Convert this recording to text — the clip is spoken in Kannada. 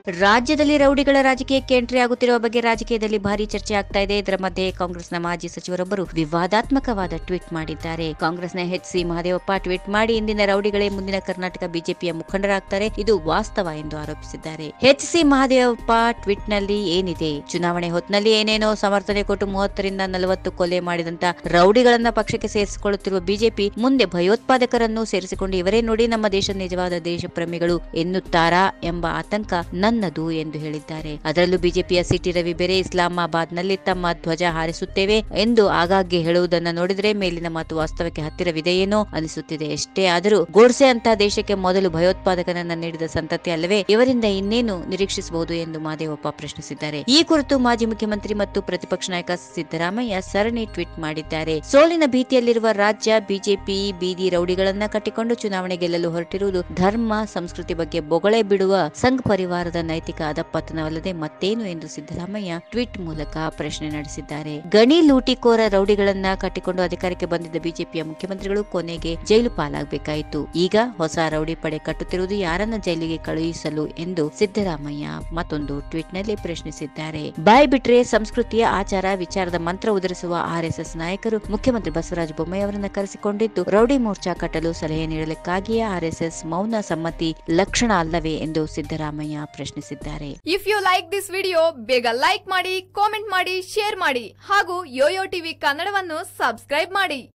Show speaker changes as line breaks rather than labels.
ರಾಜ್ಯದಲ್ಲಿ ರೌಡಿಗಳ ರಾಜಕೀಯಕ್ಕೆ ಎಂಟ್ರಿ ಆಗುತ್ತಿರುವ ಬಗ್ಗೆ ರಾಜಕೀಯದಲ್ಲಿ ಭಾರಿ ಚರ್ಚೆ ಆಗ್ತಾ ಇದೆ ಇದರ ಮಧ್ಯೆ ಕಾಂಗ್ರೆಸ್ನ ಮಾಜಿ ಸಚಿವರೊಬ್ಬರು ವಿವಾದಾತ್ಮಕವಾದ ಟ್ವೀಟ್ ಮಾಡಿದ್ದಾರೆ ಕಾಂಗ್ರೆಸ್ನ ಎಚ್ ಸಿ ಮಹದೇವಪ್ಪ ಟ್ವೀಟ್ ಮಾಡಿ ಇಂದಿನ ರೌಡಿಗಳೇ ಮುಂದಿನ ಕರ್ನಾಟಕ ಬಿಜೆಪಿಯ ಮುಖಂಡರಾಗ್ತಾರೆ ಇದು ವಾಸ್ತವ ಎಂದು ಆರೋಪಿಸಿದ್ದಾರೆ ಎಚ್ ಸಿ ಮಹದೇವಪ್ಪ ಟ್ವೀಟ್ ನಲ್ಲಿ ಏನಿದೆ ಚುನಾವಣೆ ಹೊತ್ತಿನಲ್ಲಿ ಏನೇನೋ ಸಮರ್ಥನೆ ಕೊಟ್ಟು ಮೂವತ್ತರಿಂದ ನಲವತ್ತು ಕೊಲೆ ಮಾಡಿದಂತ ರೌಡಿಗಳನ್ನ ಪಕ್ಷಕ್ಕೆ ಸೇರಿಸಿಕೊಳ್ಳುತ್ತಿರುವ ಬಿಜೆಪಿ ಮುಂದೆ ಭಯೋತ್ಪಾದಕರನ್ನು ಸೇರಿಸಿಕೊಂಡು ಇವರೇ ನೋಡಿ ನಮ್ಮ ದೇಶದ ನಿಜವಾದ ದೇಶಪ್ರೇಮಿಗಳು ಎನ್ನುತ್ತಾರಾ ಎಂಬ ಆತಂಕ ನನ್ನದು ಎಂದು ಹೇಳಿದ್ದಾರೆ ಅದರಲ್ಲೂ ಬಿಜೆಪಿಯ ಸಿಟಿ ರವಿ ಬೇರೆ ಇಸ್ಲಾಮಾಬಾದ್ ನಲ್ಲಿ ತಮ್ಮ ಧ್ವಜ ಹಾರಿಸುತ್ತೇವೆ ಎಂದು ಆಗಾಗ್ಗೆ ಹೇಳುವುದನ್ನ ನೋಡಿದ್ರೆ ಮೇಲಿನ ಮಾತು ವಾಸ್ತವಕ್ಕೆ ಹತ್ತಿರವಿದೆಯೇನೋ ಅನಿಸುತ್ತಿದೆ ಎಷ್ಟೇ ಆದರೂ ಗೋಡ್ಸೆ ಅಂತ ದೇಶಕ್ಕೆ ಮೊದಲು ಭಯೋತ್ಪಾದಕನನ್ನ ನೀಡಿದ ಸಂತತಿ ಅಲ್ಲವೇ ಇವರಿಂದ ಇನ್ನೇನು ನಿರೀಕ್ಷಿಸಬಹುದು ಎಂದು ಮಾದೇವಪ್ಪ ಪ್ರಶ್ನಿಸಿದ್ದಾರೆ ಈ ಕುರಿತು ಮಾಜಿ ಮುಖ್ಯಮಂತ್ರಿ ಮತ್ತು ಪ್ರತಿಪಕ್ಷ ನಾಯಕ ಸಿದ್ದರಾಮಯ್ಯ ಸರಣಿ ಟ್ವೀಟ್ ಮಾಡಿದ್ದಾರೆ ಸೋಲಿನ ಭೀತಿಯಲ್ಲಿರುವ ರಾಜ್ಯ ಬಿಜೆಪಿ ಬೀದಿ ರೌಡಿಗಳನ್ನ ಕಟ್ಟಿಕೊಂಡು ಚುನಾವಣೆ ಗೆಲ್ಲಲು ಹೊರಟಿರುವುದು ಧರ್ಮ ಸಂಸ್ಕೃತಿ ಬಗ್ಗೆ ಬೊಗಳೆ ಬಿಡುವ ಸಂಘ್ ಪರಿವಾರದ ನೈತಿಕ ಅಧಪತನವಲ್ಲದೆ ಮತ್ತೇನು ಎಂದು ಸಿದ್ದರಾಮಯ್ಯ ಟ್ವೀಟ್ ಮೂಲಕ ಪ್ರಶ್ನೆ ನಡೆಸಿದ್ದಾರೆ ಗಣಿ ಲೂಟಿಕೋರ ರೌಡಿಗಳನ್ನ ಕಟ್ಟಿಕೊಂಡು ಅಧಿಕಾರಕ್ಕೆ ಬಂದಿದ್ದ ಬಿಜೆಪಿಯ ಮುಖ್ಯಮಂತ್ರಿಗಳು ಕೊನೆಗೆ ಜೈಲು ಪಾಲಾಗಬೇಕಾಯಿತು ಈಗ ಹೊಸ ರೌಡಿ ಪಡೆ ಕಟ್ಟುತ್ತಿರುವುದು ಯಾರನ್ನ ಜೈಲಿಗೆ ಕಳುಹಿಸಲು ಎಂದು ಸಿದ್ದರಾಮಯ್ಯ ಮತ್ತೊಂದು ಟ್ವೀಟ್ ನಲ್ಲಿ ಪ್ರಶ್ನಿಸಿದ್ದಾರೆ ಬಾಯ್ ಬಿಟ್ರೆ ಸಂಸ್ಕೃತಿಯ ಆಚಾರ ವಿಚಾರದ ಮಂತ್ರ ಉದರಿಸುವ ಆರ್ಎಸ್ಎಸ್ ನಾಯಕರು ಮುಖ್ಯಮಂತ್ರಿ ಬಸವರಾಜ ಬೊಮ್ಮಾಯಿ ಅವರನ್ನ ಕರೆಸಿಕೊಂಡಿದ್ದು ರೌಡಿ ಮೋರ್ಚಾ ಕಟ್ಟಲು ಸಲಹೆ ನೀಡಲಿಕ್ಕಾಗಿಯೇ ಆರ್ಎಸ್ಎಸ್ ಮೌನ ಸಮ್ಮತಿ ಲಕ್ಷಣ ಅಲ್ಲವೇ ಎಂದು ಸಿದ್ದರಾಮಯ್ಯ ಪ್ರಶ್ನಿಸಿದ್ದಾರೆ
if you like this video ಬೇಗ ಲೈಕ್ ಮಾಡಿ ಕಾಮೆಂಟ್ ಮಾಡಿ ಶೇರ್ ಮಾಡಿ ಹಾಗೂ ಯೋಯೋ ಟಿವಿ ಕನ್ನಡವನ್ನು ಸಬ್ಸ್ಕ್ರೈಬ್ ಮಾಡಿ